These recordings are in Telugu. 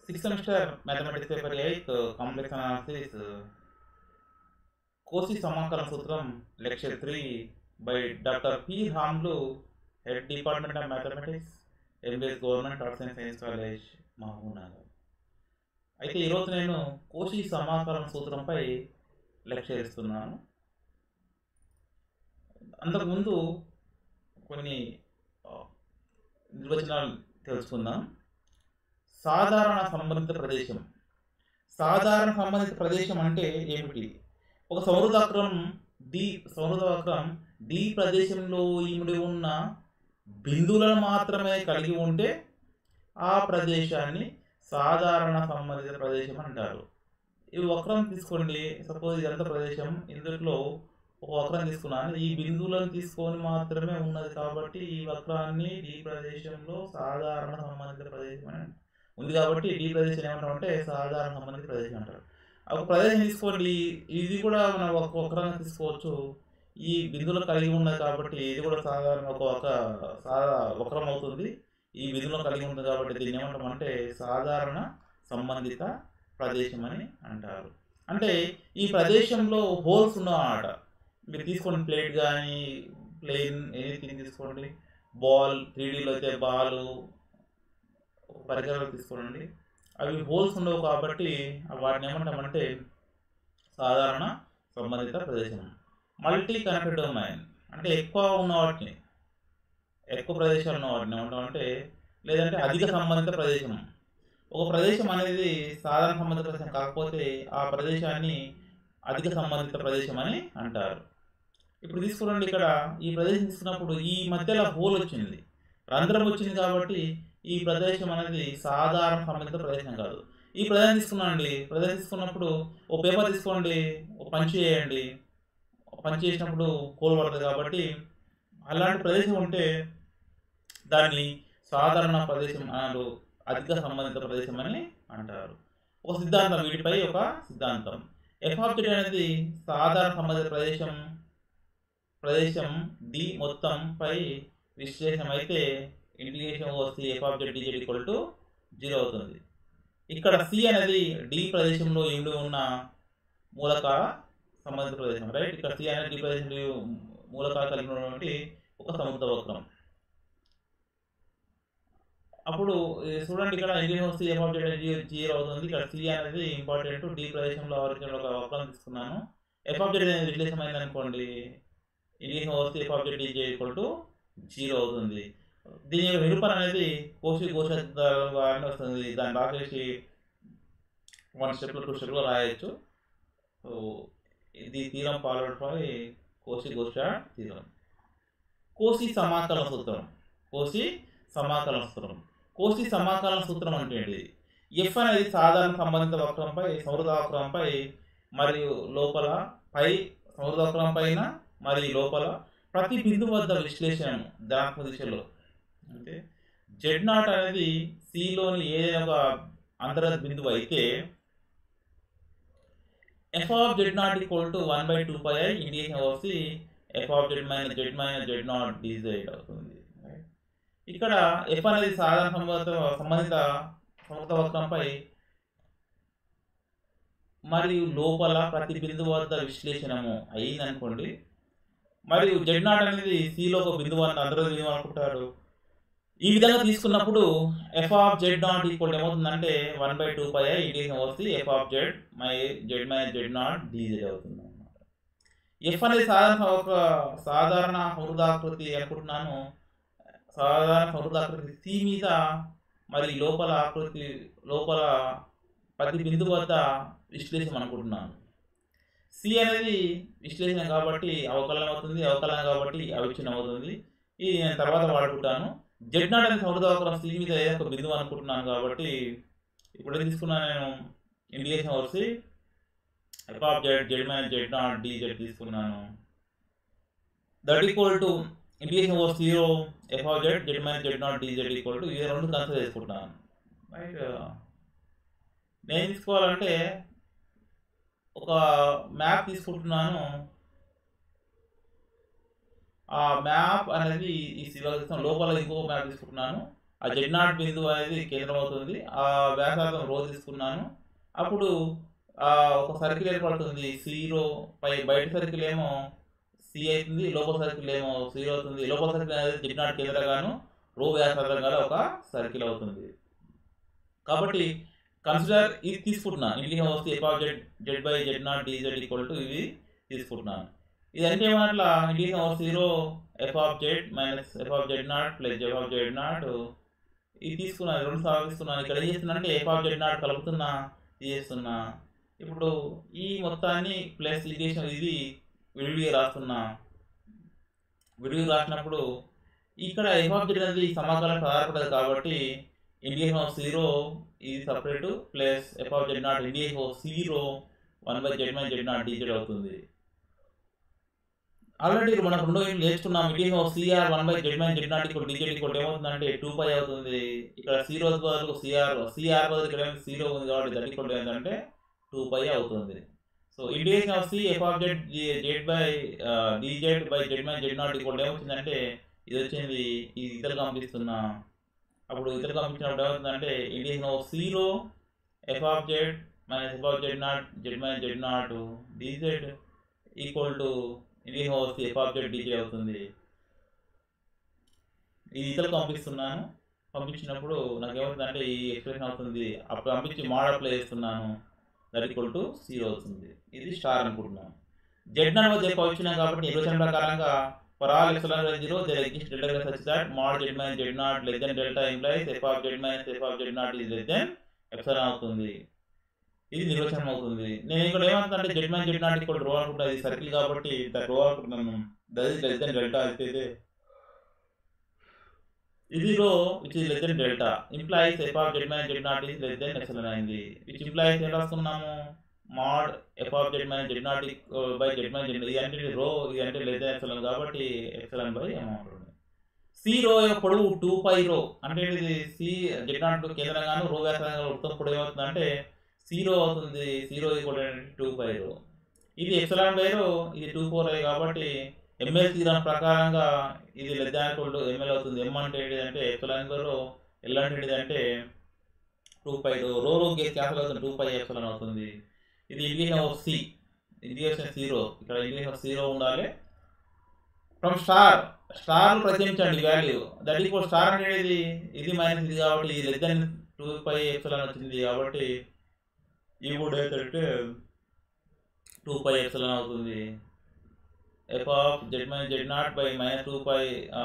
sixth semester mathematics paper eighth complex analysis Cauchy సమాకలన సూత్రం lecture three by doctor P Ramulu head department of mathematics MBS government arts and science college Mahabubnagar అయితే ఈరోజు నేను కోసి సమాకలన సూత్రంపై లెక్చర్ ఇస్తున్నాను అంతకుముందు కొన్ని ఆ, నిర్వచనాలు తెలుసుకుందాం సాధారణ సంబంధిత ప్రదేశం సాధారణ సంబంధిత ప్రదేశం అంటే ఏమిటి ఒక సౌరదాక్రం డి సౌరదాక్రం డి ప్రదేశంలో ఇమిడి ఉన్న బిందువులను మాత్రమే కలిగి ఉంటే ఆ ప్రదేశాన్ని సాధారణ సంబంధిత ప్రదేశం అంటారు ఈ వక్రం తీసుకోండి సపోజ్ ఇదంతా ప్రదేశం ఇందులో ఒక వక్రం తీసుకున్నాను ఈ బిందువులను తీసుకొని మాత్రమే ఉన్నది కాబట్టి ఈ వక్రాన్ని ఈ ప్రదేశంలో సాధారణ సంబంధిత ప్రదేశం అని ఉంది కాబట్టి ఈ ప్రదేశం ఏమంటామంటే సాధారణ సంబంధిత ప్రదేశం అంటారు ఒక ప్రదేశం తీసుకోండి ఇది కూడా మనం ఒక వక్రంగా తీసుకోవచ్చు ఈ బిందువులు కలిగి ఉన్నది కాబట్టి ఇది కూడా సాధారణ ఒక ఒక సాదా వక్రం అవుతుంది ఈ బిందువులను కలిగి ఉంది కాబట్టి దీన్ని ఏమంటామంటే సాధారణ సంబంధిత ప్రదేశం అని అంటారు అంటే ఈ ప్రదేశంలో హోల్స్ ఉన్నమాట మీరు తీసుకోండి ప్లేట్ కానీ ప్లేన్ ఏది తీసుకోండి బాల్ త్రీడీలో అయితే బాల్ పరికరాలు తీసుకోండి అవి హోల్స్ ఉండవు కాబట్టి వాటిని ఏమంటామంటే సాధారణ సంబంధిత ప్రదేశం మల్టీ కనెక్టెడ్ డొమైన్ అంటే ఎక్కువ ఉన్న వాటిని ఎక్కువ ప్రదేశాలు ఉన్న వాటిని ఏమంటామంటే లేదంటే అధిక సంబంధిత ప్రదేశం ఒక ప్రదేశం అనేది సాధారణ సంబంధిత ప్రదేశం కాకపోతే ఆ ప్రదేశాన్ని అధిక సంబంధిత ప్రదేశం అని అంటారు ఇప్పుడు తీసుకురండి ఇక్కడ ఈ ప్రదేశం తీసుకున్నప్పుడు ఈ మధ్యలో హోల్ వచ్చింది రంధ్రం వచ్చింది కాబట్టి ఈ ప్రదేశం అనేది సాధారణ సంబంధిత ప్రదేశం కాదు ఈ ప్రదేశం తీసుకున్నాండి ప్రదేశం తీసుకున్నప్పుడు ఓ పేపర్ తీసుకోండి ఓ పంచి చేయండి పంచి చేసినప్పుడు హోల్ పడుతుంది కాబట్టి అలాంటి ప్రదేశం ఉంటే దాన్ని సాధారణ ప్రదేశం అన్నారు అధిక సంబంధిత ప్రదేశం అని అంటారు ఒక సిద్ధాంతం వీటిపై ఒక సిద్ధాంతం ఎఫ్ ఆబ్జెక్ట్ అనేది సాధారణ సంబంధిత ప్రదేశం ప్రదేశం డి మొత్తం పై విశ్లేషణ అయితే ఇంటిగ్రేషన్ వస్తే f object d z equal to zero అవుతుంది ఇక్కడ సి అనేది డి ప్రదేశంలో ఇమిడి ఉన్న మూలకాల సంబంధిత ప్రదేశం రైట్ ఇక్కడ సి అనేది డి ప్రదేశంలో మూలకాలు కలిగి ఉన్నటువంటి ఒక సముద్ర వక్రం అప్పుడు ఈ చూడండి ఇక్కడ ఇండియన్ వస్తే ఎఫ్ ఆబ్జెక్ట్ జీరో అవుతుంది ఇక్కడ సి అనేది ఇంపార్టెంట్ డి ప్రదేశంలో ఆవరించిన ఒక వక్రం తీసుకున్నాను ఎఫ్ ఆబ్జెక్ట్ అనేది విశ్లేషణ అయింది అనుకోండి ఇండియన్ వస్తే f object is equal to zero అవుతుంది దీని యొక్క నిరూపణ అనేది కోసి కోశ ద్వారా వస్తుంది దాన్ని రాసేసి వన్ స్టెప్లో టూ స్టెప్లో రాయొచ్చు సో ఇది తీరం ఫాలోడ్ బై కోసి గోష తీరం కోసి సమాకలన సూత్రం కోసి సమాకలన సూత్రం కోసి సమాకలన సూత్రం అంటే ఏంటి ఎఫ్ అనేది సాధారణ సంబంధిత వక్రంపై సౌరద వక్రంపై మరియు లోపల పై సౌరద వక్రం పైన మరియు లోపల ప్రతి బిందు వద్ద విశ్లేషణ ధనాత్మక దిశలో అంటే జెడ్ నాట్ అనేది సిలోని ఏదైనా ఒక అంతర్గత బిందువు అయితే f of z not equal to one by two pi indication వచ్చి f of z minus z minus z not d z అవుతుంది ఇక్కడ ఎఫ్ అనేది సాధారణ సంబంధిత సంబంధిత సమృత వక్రంపై మరియు లోపల ప్రతి బిందువు వద్ద విశ్లేషణము అయింది అనుకోండి మరియు జెడ్ నాట్ అనేది సిలో ఒక బిందువు అని అందరూ బిందువు అనుకుంటారు ఈ విధంగా తీసుకున్నప్పుడు f of z not equal ఏమవుతుందంటే one by two pi indication వస్తే f of z minus z minus z not d z అవుతుంది అనమాట ఎఫ్ అనేది సాధారణ ఒక సాధారణ హృదాకృతి అనుకుంటున్నాను సాధారణ హృదాకృతి సి మీద మరి లోపల ఆకృతి లోపల ప్రతి బిందువు వద్ద విశ్లేషణ అనుకుంటున్నాను సి అనేది విశ్లేషణ కాబట్టి అవకలనం అవుతుంది అవకలనం కాబట్టి అవిచ్ఛిన్నం అవుతుంది ఇది నేను తర్వాత వాడుకుంటాను జెడ్ నాట్ అనేది సముద్రవకరం సి మీద ఏదో ఒక బిందువు అనుకుంటున్నాను కాబట్టి ఇప్పుడు ఏం తీసుకున్నాను నేను ఇండికేషన్ వచ్చి f of z z minus z not d z తీసుకున్నాను దట్ ఈక్వల్ టు ఇండికేషన్ వచ్చి zero f of z z minus z not d z equal to ఇది రెండు కన్సిడర్ చేసుకుంటున్నాను రైట్ నేను తీసుకోవాలంటే ఒక మ్యాప్ తీసుకుంటున్నాను ఆ మ్యాప్ అనేది ఈ శివగతం లోపల ఇంకో మ్యాప్ తీసుకుంటున్నాను ఆ జెడ్ నాట్ బిందువు అనేది కేంద్రం అవుతుంది ఆ వ్యాసార్థం రో తీసుకున్నాను అప్పుడు ఆ ఒక సర్కిల్ ఏర్పడుతుంది జీరో పై బయట సర్కిల్ ఏమో సి అవుతుంది లోపల సర్కిల్ ఏమో జీరో అవుతుంది లోపల సర్కిల్ అనేది జెడ్ నాట్ కేంద్రంగాను రో వ్యాసార్థం గల ఒక సర్కిల్ అవుతుంది కాబట్టి కన్సిడర్ ఇది తీసుకుంటున్నాను ఇండియన్ వస్తే f of z z by z not dz equal to ఇవి తీసుకుంటున్నాను ఇది అంటే ఏమన్నట్లా Indian of zero f of z minus f of z not plus f of z not ఇది తీసుకున్నాను రెండు సార్లు తీసుకున్నాను ఇక్కడ ఏం చేస్తున్నా అంటే ఎఫ్ ఆఫ్ జెడ్ నాట్ కలుపుతున్నా తీసేస్తున్నా ఇప్పుడు ఈ మొత్తాన్ని ప్లస్ ఇదేషన్ ఇది విడివిడిగా రాస్తున్నా విడివిగా రాసినప్పుడు ఇక్కడ ఎఫ్ ఆఫ్ జెడ్ అనేది సమాకలనం ఆధారపడదు కాబట్టి ఇండియన్ ఆఫ్ జీరో ఇది separate plus f of z not Indian of zero one by z minus z not d z అవుతుంది ఆల్రెడీ మనం రెండో యూనిట్ నేర్చుకున్నాం Indian of C R one by z minus z not ఇక్కడ డిజెడ్ ఇక్కడ ఏమవుతుందంటే టూ పై అవుతుంది ఇక్కడ జీరో బదులు సిఆర్ సిఆర్ బదులు ఇక్కడ జీరో ఉంది కాబట్టి దట్ ఇక్కడ ఏంటంటే టూ పై అవుతుంది so Indian of C f of z z by d z by z minus z not ఇక్కడ ఏమవుతుందంటే ఇది వచ్చింది ఇది ఇతరులు పంపిస్తున్నా అప్పుడు ఇతరులు పంపించినప్పుడు ఏమవుతుందంటే Indian of zero f of z minus f of z not z minus z not dz equal to Indian హోస్ ఎఫ్ ఆఫ్ జెడ్ డిజే అవుతుంది ఇది ఇతరులకు పంపిస్తున్నాను పంపించినప్పుడు నాకు ఏమవుతుందంటే ఈ ఎక్స్ప్రెషన్ అవుతుంది అప్పుడు పంపించి మోడల్ ప్లే చేస్తున్నాను దట్ ఈక్వల్ టు జీరో అవుతుంది ఇది స్టార్ అనుకుంటున్నాను జెడ్ నాట్ మధ్య వచ్చినాం కాబట్టి నిర్వచనం ప్రకారంగా for all epsilon zero there exist delta such that mod z minus z not less than delta implies f of z minus f of z not is less than epsilon అవుతుంది ఇది నిర్వచనం అవుతుంది నేను ఇక్కడ ఏమంటే జెడ్ మైనస్ జెడ్ నాట్ ఇక్కడ రో అనుకుంటా ఇది సర్కిల్ కాబట్టి దట్ రో అనుకుంటున్నాను that is less than delta అయితే ఇది rho which is less than delta implies f of z minus z not is less than epsilon అయింది విచ్ ఇంప్లాయిస్ ఏం రాస్తున్నాము mod f of z minus z not by z minus z ఇది అంటే రో ఇది అంటే లెస్ దెన్ ఎప్సలాన్ కాబట్టి ఎప్సలాన్ బై అమౌంట్ ఉంది సి రో యొక్క పొడవు టూ పై రో అంటే ఇది సి జెడ్ నాట్ కేంద్రంగాను రో వ్యాసంగా వృత్తం పొడవు ఏమవుతుందంటే జీరో అవుతుంది zero equal two by rho ఇది ఎప్సలాన్ బై రో ఇది టూ ఫోర్ ఐ కాబట్టి ఎంఎల్ తీరం ప్రకారంగా ఇది లెస్ టు ఎంఎల్ అవుతుంది ఎం అంటే ఏంటిదంటే ఎప్సలాన్ బై రో ఎల్ అంటే ఏంటిదంటే two pi rho rho rho గేస్ క్యాన్సల్ అవుతుంది టూ పై ఎప్సలాన్ అవుతుంది ఇది indication of C indication zero ఇక్కడ ఇండికేషన్ జీరో ఉండాలి ఫ్రమ్ స్టార్ స్టార్ ప్రత్యేకించండి వాల్యూ దట్ ఈక్వల్ స్టార్ అనేది ఇది మైనస్ ఇది కాబట్టి ఇది less than two pi epsilon వచ్చింది కాబట్టి ఈ కూడా ఏంటంటే టూ పై ఎప్సలన్ అవుతుంది f of z minus z not by minus two pi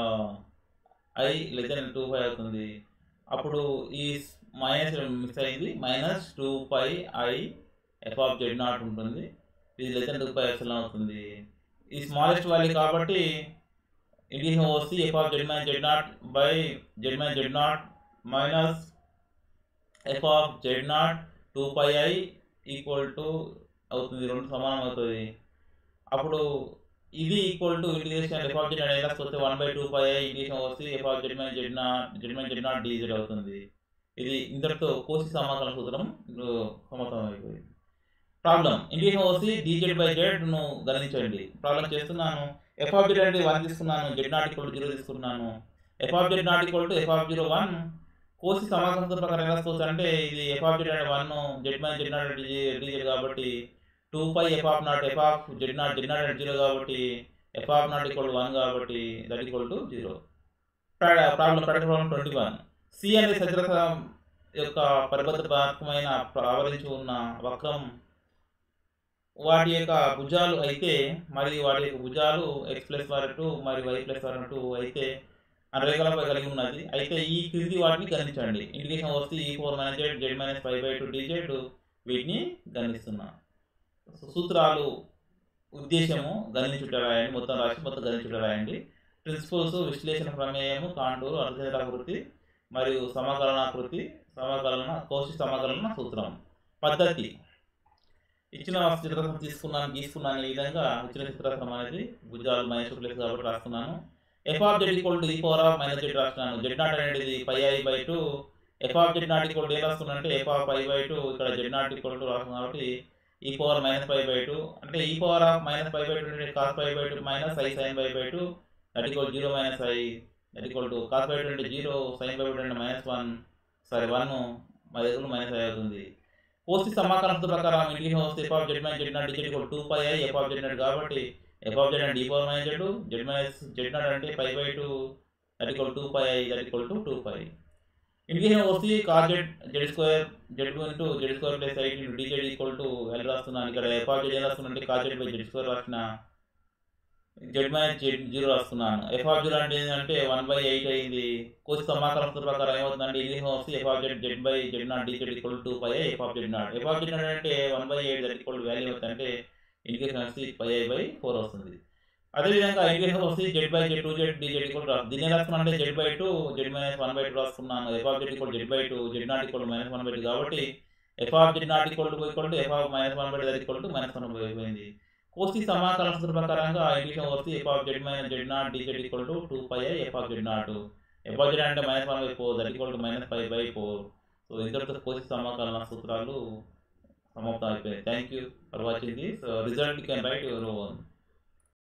I less than two pi అవుతుంది అప్పుడు ఈ మైనస్ మిస్ అయింది minus two pi I f of z not ఉంటుంది ఇది less than two pi epsilon అవుతుంది ఈ స్మాలెస్ట్ వాల్యూ కాబట్టి ఇండియన్ వస్తే f of z minus z not by z minus z not minus f of z not two pi I equal to అవుతుంది రెండు సమానం అవుతుంది అప్పుడు ఇది equal to integration f of z అనేది వస్తే one by two pi I integration వస్తే f of z minus z not z minus z not d z అవుతుంది ఇది ఇంతటితో కోసి సమాకలన సూత్రం సమతం అయిపోయింది ప్రాబ్లం ఇండియన్ ఓసి డీజెడ్ బై జెడ్ ను గణించండి ప్రాబ్లం చేస్తున్నాను ఎఫ్ ఆఫ్ జెడ్ అంటే వన్ తీసుకున్నాను జెడ్ నాట్ ఈక్వల్ జీరో తీసుకున్నాను f of z not equal to f of zero one Cauchy సమాకలన సూత్రం ప్రకారం ఎలా వస్తుంది అంటే ఇది ఎఫ్ ఆఫ్ జెడ్ అంటే one z minus z not d z కాబట్టి two pi f of not f of z not z not zero కాబట్టి f of not equal one కాబట్టి that equal to zero problem practical problem twenty one C అనే చతురత యొక్క పరిబద్ధమైన ఆవరించి ఉన్న వక్రం వాటి యొక్క భుజాలు అయితే మరి వాటి యొక్క భుజాలు ఎక్స్ ప్లస్ వర్ టూ మరి వై ప్లస్ వర్ టూ అయితే రేఖలపై కలిగి ఉన్నది అయితే ఈ క్రింది వాటిని గణించండి ఇండికేషన్ వస్తే ఈ four minus z z minus five by two d z వీటిని గణిస్తున్నా సూత్రాలు ఉద్దేశము గణించుట రాయండి మొత్తం రాసి మొత్తం గణించుట రాయండి ప్రిన్సిపల్స్ విశ్లేషణ ప్రమేయము కాంటూరు అర్థాకృతి మరియు సమకలనాకృతి సమకలన కోశి సమకలన సూత్రం పద్ధతి ఇచ్చిన చిత్రసం తీసుకున్నాను గీసుకున్నాను ఈ విధంగా ఇచ్చిన చిత్రసం అనేది భుజాలు మైనస్ ప్లేస్ కాబట్టి రాస్తున్నాను f of z equal to e power of minus z రాస్తున్నాను జెడ్ నాట్ అనేది pi I by two f of z not equal to A రాస్తున్నాను అంటే f of I by two ఇక్కడ జెడ్ నాట్ ఈక్వల్ టు రాస్తున్నాను కాబట్టి e power minus five by two అంటే e power of minus five by two అంటే cos five by two minus I sine five by two that equal zero minus I that equal to cos by అంటే జీరో సైన్ బై అంటే మైనస్ వన్ సారీ వన్ మా దగ్గర మైనస్ ఐ అవుతుంది పోస్ట్ సమాకరణ సూత్రం ప్రకారం ఇంటిగ్రేషన్ వస్తే f of z minus z not dz equal two pi I f of z not కాబట్టి ఎఫ్ ఆఫ్ జెడ్ అంటే D power minus z z minus z not అంటే pi by two that equal two pi I that equal to two pi integration వస్తే cos z z square z into z square plus eight into d z equal to L రాస్తున్నాను ఇక్కడ ఎఫ్ ఆఫ్ జెడ్ ఏం రాస్తున్నా cos z by z square రాసిన జెడ్ మైనస్ జెడ్ జీరో రాస్తున్నాను ఎఫ్ ఆఫ్ జీరో అంటే ఏంటంటే వన్ బై ఎయిట్ అయింది కోసి సమాకరణ సూత్రం ప్రకారం ఏమవుతుందంటే ఇది వస్తే f of z z by z not dz equal two pi f of z not f of z not అంటే one by eight that equal value అవుతుందంటే ఇండికేషన్ వచ్చి పై ఐ బై ఫోర్ వస్తుంది అదేవిధంగా ఇండికేషన్ వస్తే z by z to z d z equal రాదు దీన్ని రాసుకున్నా అంటే z by two z minus one by two రాసుకున్నాను f of z equal z by two Z not equal minus one by two కాబట్టి f of z not equal to equal to f of minus one by two that equal to minus one by అయిపోయింది కోసి సమాకలన సూత్రం ప్రకారంగా ఇండికేషన్ వస్తే f of z minus z not d z equal to two pi I f of z not f of z not minus one by four that equal to minus five by four so ఇంతటితో కోసి సమాకలన సూత్రాలు సమాప్తం అయిపోయాయి thank you for watching this result can write your own